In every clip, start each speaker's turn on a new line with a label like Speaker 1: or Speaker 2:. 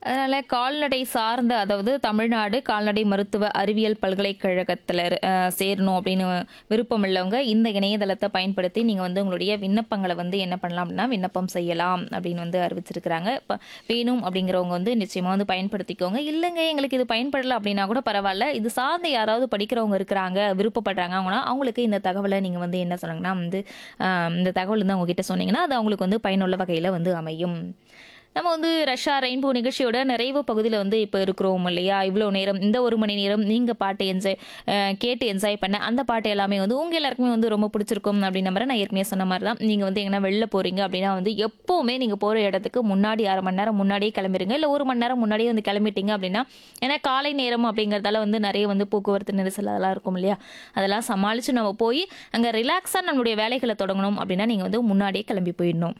Speaker 1: அதனால கால்நடை சார்ந்த அதாவது தமிழ்நாடு கால்நடை மருத்துவ அறிவியல் பல்கலைக்கழகத்தில் சேரணும் அப்படின்னு விருப்பம் உள்ளவங்க இந்த இணையதளத்தை பயன்படுத்தி நீங்கள் வந்து உங்களுடைய விண்ணப்பங்களை வந்து என்ன பண்ணலாம் அப்படின்னா விண்ணப்பம் செய்யலாம் அப்படின்னு வந்து அறிவிச்சிருக்கிறாங்க இப்போ வேணும் அப்படிங்கிறவங்க வந்து நிச்சயமாக வந்து பயன்படுத்திக்கோங்க இல்லைங்க எங்களுக்கு இது பயன்படலை அப்படின்னா கூட பரவாயில்ல இது சார்ந்த யாராவது படிக்கிறவங்க இருக்கிறாங்க விருப்பப்படுறாங்க அவங்கன்னா அவங்களுக்கு இந்த தகவலை நீங்கள் வந்து என்ன சொன்னாங்கன்னா வந்து ஆஹ், இந்த தகவல் வந்து உங்ககிட்ட சொன்னீங்கன்னா அது அவங்களுக்கு வந்து பயனுள்ள வகையில் வந்து அமையும் நம்ம வந்து ரஷ்யா ரெயின்போ நிகழ்ச்சியோட நிறைவு பகுதியில் வந்து இப்போ இருக்கிறோம் இல்லையா இவ்வளோ நேரம் இந்த ஒரு மணி நேரம் நீங்கள் பாட்டு என்ஜாய் கேட்டு என்ஜாய் பண்ண அந்த பாட்டு எல்லாமே வந்து உங்கள் எல்லாருக்குமே வந்து ரொம்ப பிடிச்சிருக்கும் அப்படின்ற மாதிரி நான் ஏற்கனவே சொன்ன மாதிரி தான் நீங்கள் வந்து எங்கன்னா வெளில போகிறீங்க அப்படின்னா வந்து எப்போவுமே நீங்கள் போகிற இடத்துக்கு முன்னாடி அரை மணி நேரம் முன்னாடியே கிளம்பிடுங்க இல்லை ஒரு மணி நேரம் முன்னாடியே வந்து கிளம்பிட்டீங்க அப்படின்னா ஏன்னா காலை நேரம் அப்படிங்கிறதால வந்து நிறைய வந்து போக்குவரத்து நெரிசல் அதெல்லாம் இருக்கும் இல்லையா அதெல்லாம் சமாளித்து நம்ம போய் அங்கே ரிலாக்ஸாக நம்மளுடைய வேலைகளை தொடங்கணும் அப்படின்னா நீங்கள் வந்து முன்னாடியே கிளம்பி போயிடணும்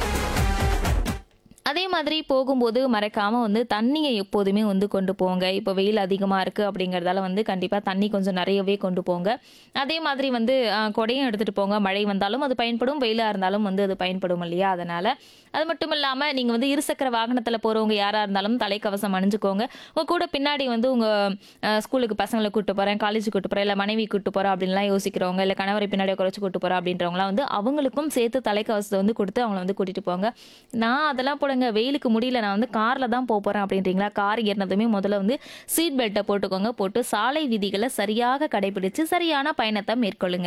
Speaker 1: அதே மாதிரி போகும்போது மறக்காம வந்து தண்ணியை எப்போதுமே வந்து கொண்டு போங்க இப்போ வெயில் அதிகமாக இருக்குது அப்படிங்கிறதால வந்து கண்டிப்பாக தண்ணி கொஞ்சம் நிறையவே கொண்டு போங்க அதே மாதிரி வந்து ஆஹ், கொடையும் எடுத்துகிட்டு போங்க மழை வந்தாலும் அது பயன்படும் வெயிலாக இருந்தாலும் வந்து அது பயன்படும் இல்லையா அதனால் அது மட்டும் இல்லாமல் நீங்கள் வந்து இருசக்கர வாகனத்தில் போகிறவங்க யாராக இருந்தாலும் தலைக்கவசம் அணிஞ்சுக்கோங்க உங்கள் கூட பின்னாடி வந்து உங்கள் ஸ்கூலுக்கு பசங்களை கூட்டு போகிறேன் காலேஜ் கூட்டு போகிறேன் இல்லை மனைவி கூட்டு போகிறேன் அப்படின்லாம் யோசிக்கிறவங்க இல்லை கணவரை பின்னாடி குறைச்சி கூட்டு போகிறேன் அப்படின்றவங்களாம் வந்து அவங்களுக்கும் சேர்த்து தலைக்கவசத்தை வந்து கொடுத்து அவங்கள வந்து கூட்டிகிட்டு போங்க நான் அதெல்லாம் போடுங்க வெயிலுக்கு முடியல நான் வந்து காரில் தான் போக போகிறேன் அப்படின்றீங்களா கார் ஏறினதுமே முதல்ல வந்து சீட் பெல்ட்டை போட்டுக்கோங்க போட்டு சாலை விதிகளை சரியாக கடைபிடிச்சு சரியான பயணத்தை மேற்கொள்ளுங்க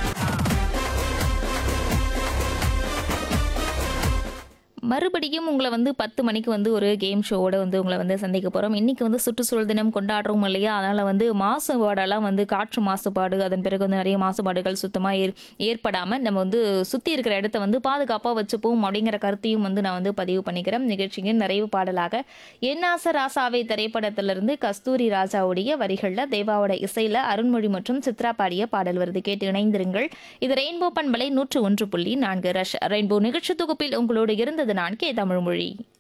Speaker 1: மறுபடியும் உங்களை வந்து பத்து மணிக்கு வந்து ஒரு கேம் ஷோவோட வந்து உங்களை வந்து சந்திக்க போகிறோம் இன்னைக்கு வந்து சுற்றுச்சூழல் தினம் கொண்டாடுறோம் இல்லையா அதனால் வந்து மாசுபாடெல்லாம் வந்து காற்று மாசுபாடு அதன் பிறகு வந்து நிறைய மாசுபாடுகள் சுத்தமாக ஏற் ஏற்படாமல் நம்ம வந்து சுற்றி இருக்கிற இடத்த வந்து பாதுகாப்பாக வச்சுப்போம் அப்படிங்கிற கருத்தையும் வந்து நான் வந்து பதிவு பண்ணிக்கிறேன் நிகழ்ச்சியின் நிறைவு பாடலாக என்னாச ராசாவை திரைப்படத்திலிருந்து கஸ்தூரி ராஜாவுடைய வரிகளில் தேவாவோட இசையில் அருண்மொழி மற்றும் சித்ரா பாடிய பாடல் வருது கேட்டு இணைந்திருங்கள் இது ரெயின்போ பண்பலை நூற்று ஒன்று புள்ளி நான்கு ரஷ் ரெயின்போ நிகழ்ச்சி தொகுப்பில் உங்களோடு இருந்தது நான் கே தமிழ்மொழி